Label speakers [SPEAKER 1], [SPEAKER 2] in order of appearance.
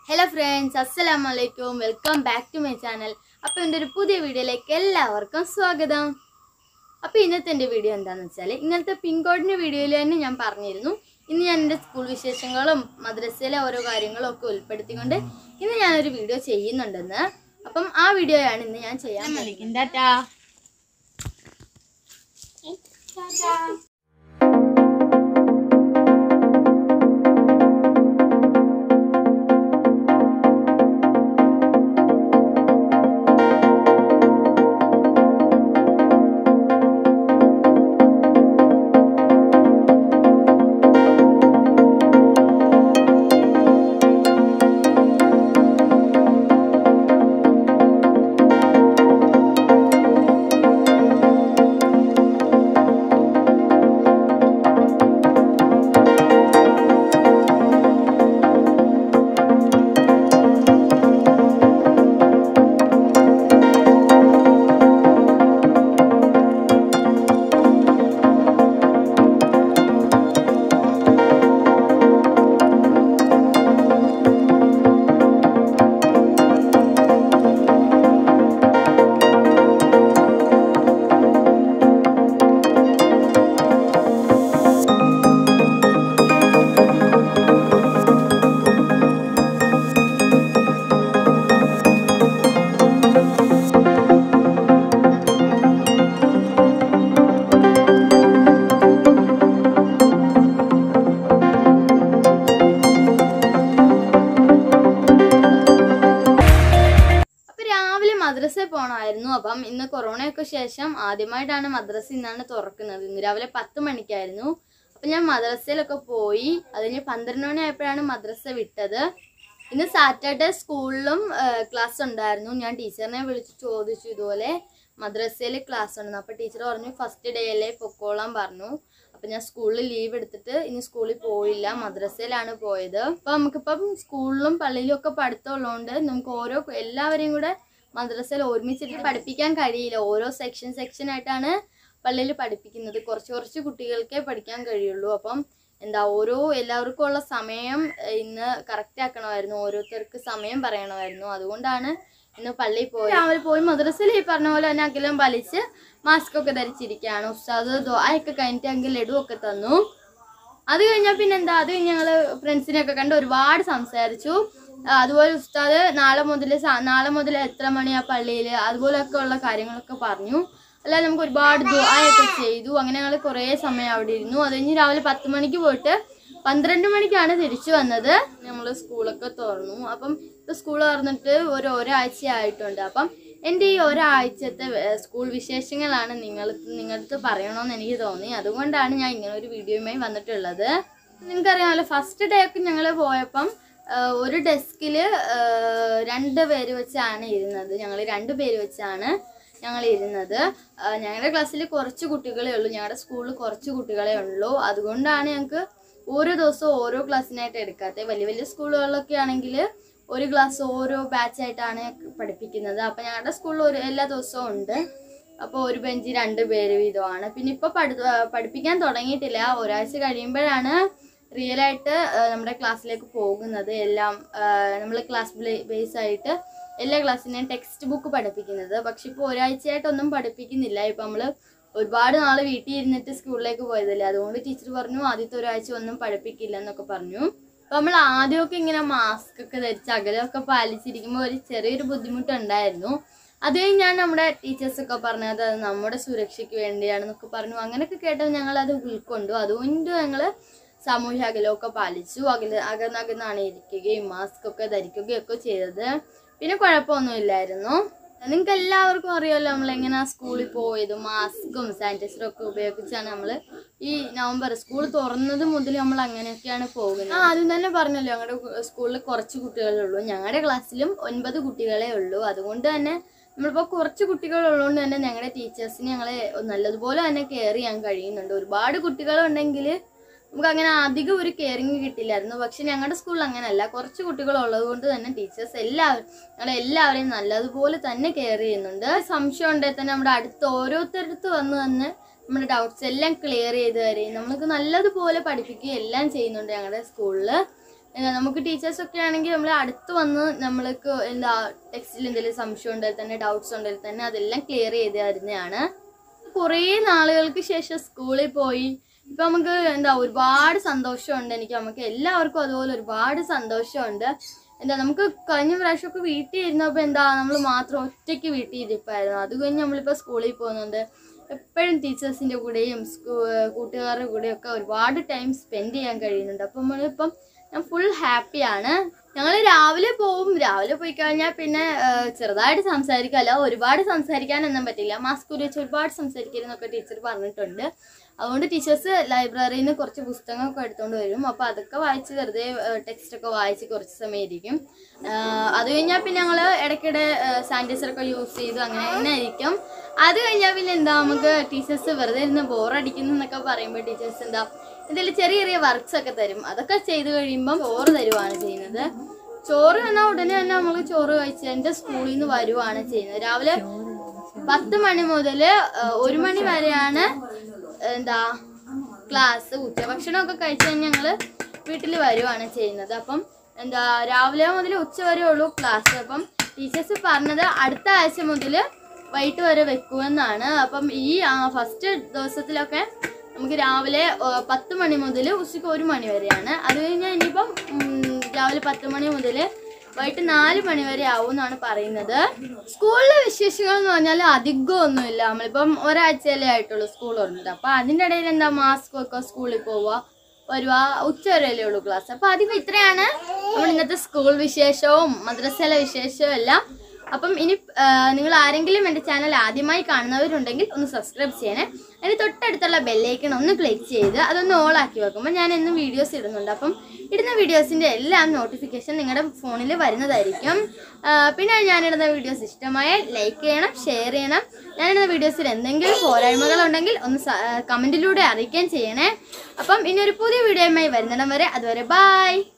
[SPEAKER 1] Hello friends അസ്സലാം വലൈക്കും welcome back to my channel അപ്പോൾ എൻ്റെ ഒരു പുതിയ വീഡിയോയിലേക്ക് എല്ലാവർക്കും സ്വാഗതം അപ്പോൾ ഇന്നത്തെ എൻ്റെ വീഡിയോ എന്താണെന്ന് വെച്ചാൽ ഇന്നത്തെ പിൻകോഡിൻ്റെ വീഡിയോയിൽ തന്നെ ഞാൻ പറഞ്ഞിരുന്നു ഇന്ന് ഞാൻ എൻ്റെ സ്കൂൾ വിശേഷങ്ങളും മദ്രസയിലെ ഓരോ കാര്യങ്ങളും ഒക്കെ ഉൾപ്പെടുത്തിക്കൊണ്ട് ഇന്ന് ഞാനൊരു വീഡിയോ ചെയ്യുന്നുണ്ടെന്ന് അപ്പം ആ വീഡിയോയാണ് ഇന്ന് ഞാൻ ചെയ്യാൻ പോകുന്നത്. അപ്പൊ രാവിലെ മദ്രസയിൽ പോണമായിരുന്നു അപ്പം ഇന്ന് കൊറോണയൊക്കെ ശേഷം ആദ്യമായിട്ടാണ് മദ്രസ ഇന്നാണ് തുറക്കുന്നത് ഇന്ന് രാവിലെ പത്ത് മണിക്കായിരുന്നു അപ്പൊ ഞാൻ മദ്രസയിലൊക്കെ പോയി അതിന് പന്ത്രണ്ട് മണി ആയപ്പോഴാണ് മദ്രസ വിട്ടത് ഇന്ന് സാറ്റർഡേ സ്കൂളിലും ക്ലാസ് ഉണ്ടായിരുന്നു ഞാൻ ടീച്ചറിനെ വിളിച്ച് ചോദിച്ചു ഇതുപോലെ മദ്രസയിൽ ക്ലാസ് ഉണ്ടെന്ന് അപ്പൊ ടീച്ചർ പറഞ്ഞു ഫസ്റ്റ് ഡേ അല്ലേ പൊക്കോളാൻ പറഞ്ഞു അപ്പൊ ഞാൻ സ്കൂളിൽ ലീവ് എടുത്തിട്ട് ഇനി സ്കൂളിൽ പോയില്ല മദ്രസയിലാണ് പോയത് അപ്പൊ നമുക്കിപ്പം സ്കൂളിലും പള്ളിയിലും ഒക്കെ പഠിത്തം ഉള്ളതുകൊണ്ട് നമുക്ക് ഓരോ എല്ലാവരെയും കൂടെ മദ്രസയിൽ ഒരുമിച്ചിട്ട് പഠിപ്പിക്കാൻ കഴിയില്ല ഓരോ സെക്ഷൻ സെക്ഷൻ ആയിട്ടാണ് പള്ളിയിൽ പഠിപ്പിക്കുന്നത് കുറച്ച് കുറച്ച് കുട്ടികൾക്കേ പഠിക്കാൻ കഴിയുള്ളൂ അപ്പം എന്താ ഓരോ എല്ലാവർക്കും ഉള്ള സമയം ഏഹ്, ഇന്ന് കറക്റ്റ് ആക്കണമായിരുന്നു ഓരോരുത്തർക്ക് സമയം പറയണമായിരുന്നു അതുകൊണ്ടാണ് ഇന്ന് പള്ളിയിൽ പോയി രാവിലെ പോയി മദ്രസയിൽ ഈ പറഞ്ഞ പോലെ തന്നെ അഖിലം വലിച്ച് മാസ്ക് ഒക്കെ ധരിച്ചിരിക്കുകയാണ് ഉസ്താദ് ദുആയൊക്കെ കഴിഞ്ഞിട്ട് അങ്കിൽ ലഡു ഒക്കെ തന്നു അത് കഴിഞ്ഞാൽ പിന്നെ എന്താ അത് കഴിഞ്ഞ് ഞങ്ങൾ ഫ്രണ്ട്സിനെയൊക്കെ കണ്ട് ഒരുപാട് സംസാരിച്ചു ആ, അതുപോലെ ഉസ്താദ് നാളെ മുതൽ നാളെ മുതൽ എത്ര മണിയാ പള്ളിയിൽ അതുപോലെയൊക്കെ ഉള്ള കാര്യങ്ങളൊക്കെ പറഞ്ഞു അല്ലാതെ നമുക്ക് ഒരുപാട് ദുആയൊക്കെ ചെയ്തു അങ്ങനെ ഞങ്ങൾ കുറേ സമയം അവിടെ ഇരുന്നു അത് കഴിഞ്ഞ് രാവിലെ പത്ത് മണിക്ക് പോയിട്ട് പന്ത്രണ്ട് മണിക്കാണ് തിരിച്ചു വന്നത് നമ്മൾ സ്കൂളൊക്കെ തുറന്നു അപ്പം ഇപ്പോൾ സ്കൂൾ തുറന്നിട്ട് ഒരു ഒരാഴ്ച ആയിട്ടുണ്ട് അപ്പം എൻ്റെ ഈ ഒരാഴ്ചത്തെ ഏർ, സ്കൂൾ വിശേഷങ്ങളാണ് നിങ്ങൾ നിങ്ങളടുത്ത് പറയണമെന്ന് എനിക്ക് തോന്നി അതുകൊണ്ടാണ് ഞാൻ ഇങ്ങനെ ഒരു വീഡിയോയുമായി വന്നിട്ടുള്ളത് നിങ്ങൾക്കറിയാമല്ലോ ഫസ്റ്റ് ഡേ ഒക്കെ ഞങ്ങൾ പോയപ്പം ഏർ, ഒരു ഡെസ്കിൽ രണ്ട് പേര് വെച്ചാണ് ഇരുന്നത് ഞങ്ങൾ രണ്ട് പേര് വെച്ചാണ് ഞങ്ങൾ ഇരുന്നത് ഏർ, ഞങ്ങളുടെ ക്ലാസ്സിൽ കുറച്ച് കുട്ടികളെ ഉള്ളൂ ഞങ്ങളുടെ സ്കൂളിൽ കുറച്ച് കുട്ടികളെ ഉള്ളൂ അതുകൊണ്ടാണ് ഞങ്ങൾക്ക് ഓരോ ദിവസവും ഓരോ ക്ലാസ്സിനായിട്ട് എടുക്കാത്തത് വലിയ വലിയ സ്കൂളുകളിലൊക്കെ ആണെങ്കിൽ ഒരു ക്ലാസ് ഓരോ ബാച്ചായിട്ടാണ് പഠിപ്പിക്കുന്നത് അപ്പം ഞങ്ങളുടെ സ്കൂളിൽ ഒരു എല്ലാ ദിവസവും ഉണ്ട് അപ്പോൾ ഒരു ബെഞ്ച് രണ്ട് പേര് വീതമാണ് പിന്നെ ഇപ്പോൾ പഠി പഠിപ്പിക്കാൻ തുടങ്ങിയിട്ടില്ല ഒരാഴ്ച കഴിയുമ്പോഴാണ് റിയൽ ആയിട്ട് ആ, നമ്മുടെ ക്ലാസ്സിലേക്ക് പോകുന്നത് എല്ലാം നമ്മൾ ക്ലാസ് ബേസ് ആയിട്ട് എല്ലാ ക്ലാസ്സിനെയും ടെക്സ്റ്റ് ബുക്ക് പഠിപ്പിക്കുന്നത് പക്ഷെ ഇപ്പോൾ ഒരാഴ്ചയായിട്ടൊന്നും പഠിപ്പിക്കുന്നില്ല ഇപ്പം നമ്മൾ ഒരുപാട് നാൾ വീട്ടിൽ ഇരുന്നിട്ട് സ്കൂളിലേക്ക് പോയതല്ലേ അതുകൊണ്ട് ടീച്ചർ പറഞ്ഞു ആദ്യത്തെ ഒരാഴ്ച ഒന്നും പഠിപ്പിക്കില്ല എന്നൊക്കെ പറഞ്ഞു അപ്പൊ നമ്മൾ ആദ്യമൊക്കെ ഇങ്ങനെ മാസ്ക് ഒക്കെ ധരിച്ച് അകലമൊക്കെ പാലിച്ചിരിക്കുമ്പോൾ ഒരു ചെറിയൊരു ബുദ്ധിമുട്ടുണ്ടായിരുന്നു അത് കഴിഞ്ഞാണ് നമ്മുടെ ടീച്ചേഴ്സ് ഒക്കെ പറഞ്ഞത് അത് നമ്മുടെ സുരക്ഷയ്ക്ക് വേണ്ടിയാണെന്നൊക്കെ പറഞ്ഞു അങ്ങനെയൊക്കെ കേട്ടത് ഞങ്ങൾ അത് ഉൾക്കൊണ്ടു അതുകൊണ്ട് ഞങ്ങൾ സാമൂഹ്യ അകലമൊക്കെ പാലിച്ചു അകല അകന്നകന്നാണ് ഇരിക്കുകയും മാസ്ക് ഒക്കെ ധരിക്കുകയും ഒക്കെ ചെയ്തത് പിന്നെ കുഴപ്പമൊന്നുമില്ലായിരുന്നു നിങ്ങൾക്ക് എല്ലാവർക്കും അറിയാമല്ലോ നമ്മൾ എങ്ങനെയാ സ്കൂളിൽ പോയത് മാസ്കും സാനിറ്റൈസറും ഒക്കെ ഉപയോഗിച്ചാണ് നമ്മൾ ഈ നവംബർ സ്കൂൾ തുറന്നത് മുതൽ നമ്മൾ അങ്ങനെയൊക്കെയാണ് പോകുന്നത് ആ ആദ്യം തന്നെ പറഞ്ഞല്ലോ ഞങ്ങളുടെ സ്കൂളിൽ കുറച്ച് കുട്ടികളേ ഉള്ളൂ ഞങ്ങളുടെ ക്ലാസ്സിലും ഒൻപത് കുട്ടികളെ ഉള്ളൂ അതുകൊണ്ട് തന്നെ നമ്മളിപ്പോൾ കുറച്ച് കുട്ടികൾ ഉള്ളതുകൊണ്ട് തന്നെ ഞങ്ങളുടെ ടീച്ചേഴ്സിന് ഞങ്ങളെ നല്ലതുപോലെ തന്നെ കെയർ ചെയ്യാൻ കഴിയുന്നുണ്ട് ഒരുപാട് കുട്ടികളുണ്ടെങ്കിൽ നമുക്ക് അങ്ങനെ അധികം ഒരു കെയറിങ് കിട്ടില്ലായിരുന്നു പക്ഷെ ഞങ്ങളുടെ സ്കൂളിൽ അങ്ങനെയല്ല കുറച്ച് കുട്ടികൾ ഉള്ളത് കൊണ്ട് തന്നെ ടീച്ചേഴ്സ് എല്ലാവരും ഞങ്ങളെ എല്ലാവരെയും നല്ലതുപോലെ തന്നെ കെയർ ചെയ്യുന്നുണ്ട് സംശയം ഉണ്ടെങ്കിൽ തന്നെ നമ്മുടെ അടുത്ത് ഓരോരുത്തരടുത്ത് വന്ന് വന്ന് നമ്മുടെ ഡൗട്ട്സ് എല്ലാം ക്ലിയർ ചെയ്ത് തരും നമുക്ക് നല്ലതുപോലെ പഠിപ്പിക്കുകയും എല്ലാം ചെയ്യുന്നുണ്ട് ഞങ്ങളുടെ സ്കൂളിൽ എന്താ നമുക്ക് ടീച്ചേഴ്സ് ഒക്കെ ആണെങ്കിൽ നമ്മൾ അടുത്ത് വന്ന് നമ്മൾക്ക് എന്താ ടെക്സ്റ്റിൽ എന്തെങ്കിലും സംശയം ഉണ്ടെങ്കിൽ തന്നെ ഡൗട്ട്സ് ഉണ്ടെങ്കിൽ തന്നെ അതെല്ലാം ക്ലിയർ ചെയ്ത് തരുന്നതാണ് കുറേ നാളുകൾക്ക് ശേഷം സ്കൂളിൽ പോയി ഇപ്പൊ നമുക്ക് എന്താ ഒരുപാട് സന്തോഷമുണ്ട് എനിക്ക് നമുക്ക് എല്ലാവർക്കും അതുപോലെ ഒരുപാട് സന്തോഷമുണ്ട് എന്താ നമുക്ക് കഴിഞ്ഞ പ്രാവശ്യമൊക്കെ വീട്ടിൽ ഇരുന്നപ്പോൾ എന്താ നമ്മൾ മാത്രം ഒറ്റയ്ക്ക് വീട്ടിൽ ഇരിപ്പായിരുന്നു അത് കഴിഞ്ഞ് നമ്മളിപ്പോൾ സ്കൂളിൽ പോകുന്നുണ്ട് എപ്പോഴും ടീച്ചേഴ്സിൻ്റെ കൂടെയും സ്കൂ കൂട്ടുകാരുടെ കൂടെയും ഒക്കെ ഒരുപാട് ടൈം സ്പെൻഡ് ചെയ്യാൻ കഴിയുന്നുണ്ട് അപ്പം നമ്മളിപ്പം ഞാൻ ഫുൾ ഹാപ്പിയാണ് ഞങ്ങൾ രാവിലെ പോവും രാവിലെ പോയി കഴിഞ്ഞാൽ പിന്നെ ആ, ചെറുതായിട്ട് സംസാരിക്കാമല്ല ഒരുപാട് സംസാരിക്കാനൊന്നും പറ്റില്ല മാസ്ക് വെച്ച് ഒരുപാട് സംസാരിക്കരുതെന്നൊക്കെ ടീച്ചർ പറഞ്ഞിട്ടുണ്ട് അതുകൊണ്ട് ടീച്ചേഴ്സ് ലൈബ്രറിയിൽ നിന്ന് കുറച്ച് പുസ്തകമൊക്കെ എടുത്തുകൊണ്ട് വരും അപ്പോൾ അതൊക്കെ വായിച്ച് വെറുതെ ടെക്സ്റ്റ് ഒക്കെ വായിച്ച് കുറച്ച് സമയം ഇരിക്കും ആ, അത് കഴിഞ്ഞാൽ പിന്നെ ഞങ്ങൾ ഇടയ്ക്കിടെ സാനിറ്റൈസറൊക്കെ യൂസ് ചെയ്തു അങ്ങനെ തന്നെ ആയിരിക്കും അത് കഴിഞ്ഞാൽ പിന്നെ എന്താ നമുക്ക് ടീച്ചേഴ്സ് വെറുതെ ഇരുന്ന് ബോറടിക്കുന്നു എന്നൊക്കെ പറയുമ്പോൾ ടീച്ചേഴ്സ് എന്താ എന്തെങ്കിലും ചെറിയ ചെറിയ വർക്ക്സ് ഒക്കെ തരും അതൊക്കെ ചെയ്ത് കഴിയുമ്പം ചോറ് തരുവാണ് ചെയ്യുന്നത് ചോറ് എന്നാൽ ഉടനെ തന്നെ നമ്മൾ ചോറ് കഴിച്ച് എൻ്റെ സ്കൂളിൽ നിന്ന് വരുവാണ് ചെയ്യുന്നത് രാവിലെ പത്ത് മണി മുതൽ ഒരു മണി വരെയാണ് എന്താ ക്ലാസ് ഉച്ചഭക്ഷണമൊക്കെ കഴിച്ച് കഴിഞ്ഞ് ഞങ്ങൾ വീട്ടിൽ വരുവാണ് ചെയ്യുന്നത് അപ്പം എന്താ രാവിലെ മുതൽ ഉച്ച വരെ ഉള്ളൂ ക്ലാസ് അപ്പം ടീച്ചേഴ്സ് പറഞ്ഞത് അടുത്ത ആഴ്ച മുതൽ വൈകിട്ട് വരെ വെക്കുമെന്നാണ് അപ്പം ഈ ഫസ്റ്റ് ദിവസത്തിലൊക്കെ നമുക്ക് രാവിലെ ആ, പത്ത് മണി മുതൽ ഉച്ചയ്ക്ക് ഒരു മണി വരെയാണ് അത് കഴിഞ്ഞാൽ ഇനിയിപ്പം ഉം, രാവിലെ പത്ത് മണി മുതൽ വൈകിട്ട് നാല് മണി വരെ ആവും എന്നാണ് പറയുന്നത് സ്കൂളിലെ വിശേഷങ്ങൾ എന്ന് പറഞ്ഞാൽ അധികം ഒന്നുമില്ല നമ്മളിപ്പം ഒരാഴ്ചയല്ലേ ആയിട്ടുള്ളൂ സ്കൂൾ തുറന്നിട്ട് അപ്പം അതിൻ്റെ ഇടയിൽ എന്താ മാസ്ക് ഒക്കെ സ്കൂളിൽ പോവുക വരുക ഉച്ച വരെയല്ലേ ഉള്ളൂ ക്ലാസ് അപ്പം അധികം ഇത്രയാണ് നമ്മൾ ഇന്നത്തെ സ്കൂൾ വിശേഷവും മദ്രസയിലെ വിശേഷവും എല്ലാം അപ്പം ഇനി ആ, നിങ്ങൾ ആരെങ്കിലും എൻ്റെ ചാനൽ ആദ്യമായി കാണുന്നവരുണ്ടെങ്കിൽ ഒന്ന് സബ്സ്ക്രൈബ് ചെയ്യണേ അതിന് തൊട്ടടുത്തുള്ള ബെല്ലൈക്കൺ ഒന്ന് ക്ലിക്ക് ചെയ്ത് അതൊന്ന് ഓൾ ആക്കി വെക്കുമ്പോൾ ഞാൻ എന്നും വീഡിയോസ് ഇടുന്നുണ്ട് അപ്പം ഇടുന്ന വീഡിയോസിൻ്റെ എല്ലാം നോട്ടിഫിക്കേഷൻ നിങ്ങളുടെ ഫോണിൽ വരുന്നതായിരിക്കും ആ, പിന്നെ ഞാനിടുന്ന വീഡിയോസ് ഇഷ്ടമായാൽ ലൈക്ക് ചെയ്യണം ഷെയർ ചെയ്യണം ഞാനിടുന്ന വീഡിയോസിൽ എന്തെങ്കിലും പോരായ്മകളുണ്ടെങ്കിൽ ഒന്ന് കമൻറ്റിലൂടെ അറിയിക്കുകയും ചെയ്യണേ അപ്പം ഇനി ഒരു പുതിയ വീഡിയോയുമായി വരുന്നിടം വരെ അതുവരെ ബായ്